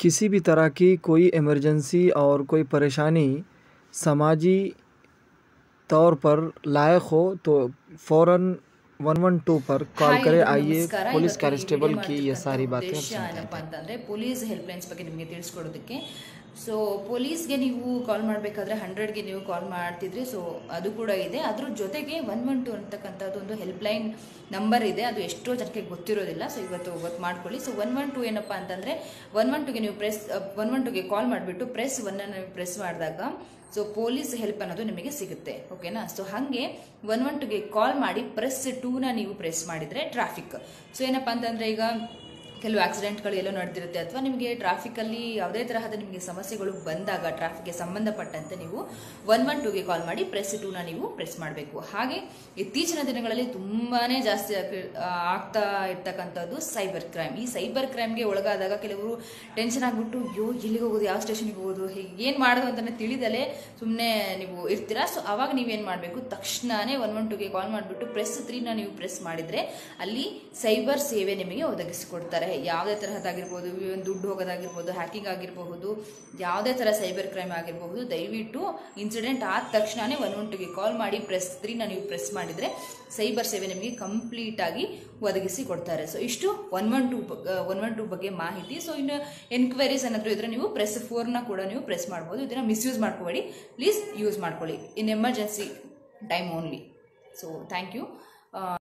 किसी भी तरह की कोई इमरजेंसी और कोई परेशानी समाजी तौर पर लायक हो तो फ़ौरन 112 पर कॉल ಹಾಯ್ करें ಎಲ್ರಿಗೂ आइए ನಮಸ್ಕಾರ. पुलिस ಇವತ್ತು ಈ कांस्टेबल ವಿಡಿಯೋ की ये ಮಾಡ್ತಿರ್ತಕ್ಕಂಥ सारी बातें ಉದ್ದೇಶ सुनते हैं ಏನಪ್ಪ ಅಂತಂದ್ರೆ ಪೊಲೀಸ್ ಹೆಲ್ಪ್ ಲೈನ್ಸ್ ಬಗ್ಗೆ ನಿಮಗೆ ತಿಳಿಸ್ಕೊಡೋದಕ್ಕೆ ಸೊ ಪೊಲೀಸ್ಗೆ ನೀವು ಕಾಲ್ ಮಾಡಬೇಕಾದ್ರೆ ಹಂಡ್ರೆಡ್ಗೆ ನೀವು ಕಾಲ್ ಮಾಡ್ತಿದ್ರಿ ಸೊ ಅದು ಕೂಡ ಇದೆ ಅದ್ರ ಜೊತೆಗೆ ಒನ್ ಒನ್ ಟು ಅಂತಕ್ಕಂಥದ್ದು ಒಂದು ಹೆಲ್ಪ್ ಲೈನ್ ನಂಬರ್ ಇದೆ ಅದು ಎಷ್ಟೋ ಜನಕ್ಕೆ ಗೊತ್ತಿರೋದಿಲ್ಲ ಸೊ ಇವತ್ತು ಗೊತ್ತು ಮಾಡ್ಕೊಳ್ಳಿ ಸೊ ಒನ್ ಒನ್ ಟು ಏನಪ್ಪ ಅಂತಂದ್ರೆ ಒನ್ ಒನ್ ಟುಗೆ ನೀವು ಪ್ರೆಸ್ ಒನ್ ಒನ್ ಟುಗೆ ಕಾಲ್ ಮಾಡಿಬಿಟ್ಟು ಪ್ರೆಸ್ ಒನ್ ನೀವು ಪ್ರೆಸ್ ಮಾಡಿದಾಗ ಸೊ ಪೊಲೀಸ್ ಹೆಲ್ಪ್ ಅನ್ನೋದು ನಿಮಗೆ ಸಿಗುತ್ತೆ ಓಕೆನಾ ಸೊ ಹಾಗೆ ಒನ್ ಒನ್ ಟುಗೆ ಕಾಲ್ ಮಾಡಿ ಪ್ರೆಸ್ ಟೂನ ನೀವು ಪ್ರೆಸ್ ಮಾಡಿದರೆ ಟ್ರಾಫಿಕ್ ಸೊ ಏನಪ್ಪ ಅಂತಂದರೆ ಈಗ ಕೆಲವು ಆಕ್ಸಿಡೆಂಟ್ಗಳು ಎಲ್ಲೋ ನಡೆದಿರುತ್ತೆ ಅಥವಾ ನಿಮಗೆ ಟ್ರಾಫಿಕಲ್ಲಿ ಯಾವುದೇ ತರಹದ ನಿಮಗೆ ಸಮಸ್ಯೆಗಳು ಬಂದಾಗ ಟ್ರಾಫಿಕ್ಗೆ ಸಂಬಂಧಪಟ್ಟಂತೆ ನೀವು ಒನ್ ಒನ್ ಟೂಗೆ ಕಾಲ್ ಮಾಡಿ ಪ್ರೆಸ್ ಟೂನ ನೀವು ಪ್ರೆಸ್ ಮಾಡಬೇಕು ಹಾಗೆ ಇತ್ತೀಚಿನ ದಿನಗಳಲ್ಲಿ ತುಂಬಾ ಜಾಸ್ತಿ ಆಗಿ- ಆ, ಆಗ್ತಾ ಇರ್ತಕ್ಕಂಥದ್ದು ಸೈಬರ್ ಕ್ರೈಮ್ ಈ ಸೈಬರ್ ಕ್ರೈಮ್ಗೆ ಒಳಗಾದಾಗ ಕೆಲವರು ಟೆನ್ಷನ್ ಆಗಿಬಿಟ್ಟು ಅಯ್ಯೋ ಎಲ್ಲಿಗೆ ಹೋಗೋದು ಯಾವ ಸ್ಟೇಷನ್ಗೆ ಹೋಗೋದು ಹೀಗೆ ಏನು ಮಾಡೋದು ಅಂತಲೇ ತಿಳಿದಲೇ ಸುಮ್ಮನೆ ನೀವು ಇರ್ತೀರಾ ಸೊ ಅವಾಗ ನೀವೇನು ಮಾಡಬೇಕು ತಕ್ಷಣನೇ ಒನ್ ಒನ್ ಟೂಗೆ ಕಾಲ್ ಮಾಡಿಬಿಟ್ಟು ಪ್ರೆಸ್ ತ್ರೀನ ನೀವು ಪ್ರೆಸ್ ಮಾಡಿದರೆ ಅಲ್ಲಿ ಸೈಬರ್ ಸೇವೆ ನಿಮಗೆ ಒದಗಿಸಿಕೊಡ್ತಾರೆ ಯಾವುದೇ ತರಹದಾಗಿರ್ಬೋದು ಇವನ್ ದುಡ್ಡು ಹೋಗೋದಾಗಿರ್ಬೋದು ಹ್ಯಾಕಿಂಗ್ ಆಗಿರಬಹುದು ಯಾವುದೇ ಥರ ಸೈಬರ್ ಕ್ರೈಮ್ ಆಗಿರಬಹುದು ದಯವಿಟ್ಟು ಇನ್ಸಿಡೆಂಟ್ ಆದ ತಕ್ಷಣನೇ ಒನ್ ಒನ್ ಟೂಗೆ ಕಾಲ್ ಮಾಡಿ ಪ್ರೆಸ್ ತ್ರೀನ ನೀವು ಪ್ರೆಸ್ ಮಾಡಿದರೆ ಸೈಬರ್ ಸೇವೆ ನಿಮಗೆ ಕಂಪ್ಲೀಟ್ ಆಗಿ ಒದಗಿಸಿ ಕೊಡ್ತಾರೆ ಸೊ ಇಷ್ಟು one one two one one two ಬಗ್ಗೆ ಮಾಹಿತಿ ಸೊ ಇನ್ನು ಎನ್ಕ್ವೈರೀಸ್ ಏನಾದರೂ ಇದ್ರೆ ನೀವು ಪ್ರೆಸ್ ಫೋರ್ನ ಕೂಡ ನೀವು ಪ್ರೆಸ್ ಮಾಡ್ಬೋದು ಇದನ್ನು ಮಿಸ್ಯೂಸ್ ಮಾಡ್ಕೋಬೇಡಿ ಪ್ಲೀಸ್ ಯೂಸ್ ಮಾಡ್ಕೊಳ್ಳಿ in emergency time only so thank you